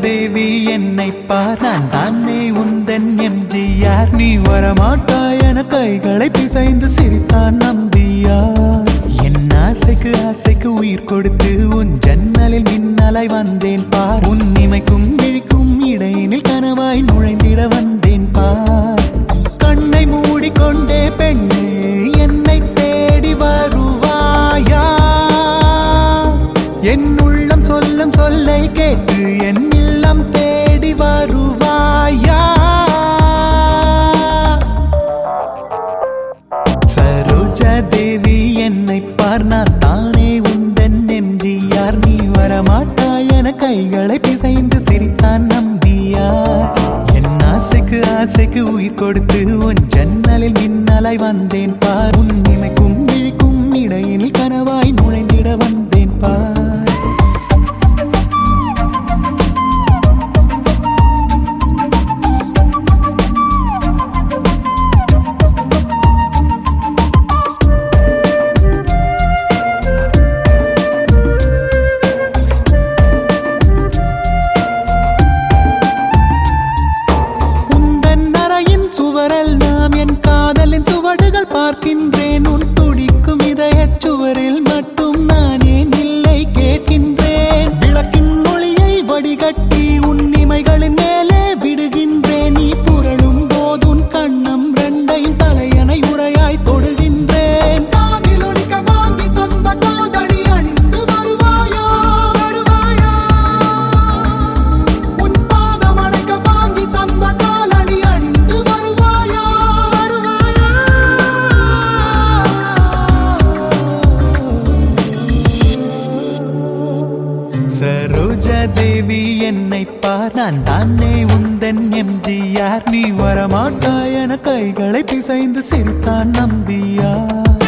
தேவி என்னை பார் நான் தானே உந்தன் எம்ஜிஆர் நீ வரமாட்டாய் என கைகளை பிசைந்து சிரித்தான் நம்பியார் என் ஆசைக்கு ஆசைக்கு உயிர் கொடுத்து உன் ஜன்னலில் மின்னலாய் வந்தேன் பார் உன் இமைக்கும் விழிக்கும் இடையினில் கனவாய் நுழைந்திட வந்தேன் பார் கண்ணை மூடிக்கொண்டே பெண்ணே என்னை தேடி வருவாயா என் உள்ளம் சொல்லும் சொல்லை கேட்டு என் இல்லம் தேடி வருவாயா சரோஜா தேவி என்னை பார் நான் தானே உந்தன் எம்ஜிஆர் நீ வரமாட்டாய் என கைகளை பிசைந்து சிரித்தான் நம்பியார் என் ஆசைக்கு ஆசைக்கு உயிர் கொடுத்து உன் ஜன்னலில் மின்னலாய் வந்தேன் பார் உன் இமைக்கும் விழிக்கும் இடையில் கனவாய் நுழைந்திட வந்தேன் பார் உந்தன் அறையின் சுவரெல்லாம் என் காதலின் சுவடுகள் பார்க்கின்றேன் உன் துடிக்கும் இதயச் சுவரில் மட்டும் நான் ஏன் இல்லை கேட்கின்றேன் விளக்கின் ஒளியை வடிகட்டி உன் இமைகளின் மேலே விடுகின்றேன் நீ புரளும் போது உன் கண்ணம் ரெண்டையும் தலையணை உரையாய் தொடுகின்றேன் காதில் ஒலிக்க வாங்கி தந்த காதலி அணிந்து வருவாயா வருவாயா உன் பாதம் அணைக்க வாங்கி தந்த காலணி அணிந்து வருவாயா வருவாயா சரோஜா தேவி என்னை பார் நான் தானே உந்தன் எம்ஜிஆர் நீ வரமாட்டாய் என கைகளை பிசைந்து சிரித்தான் நம்பியார்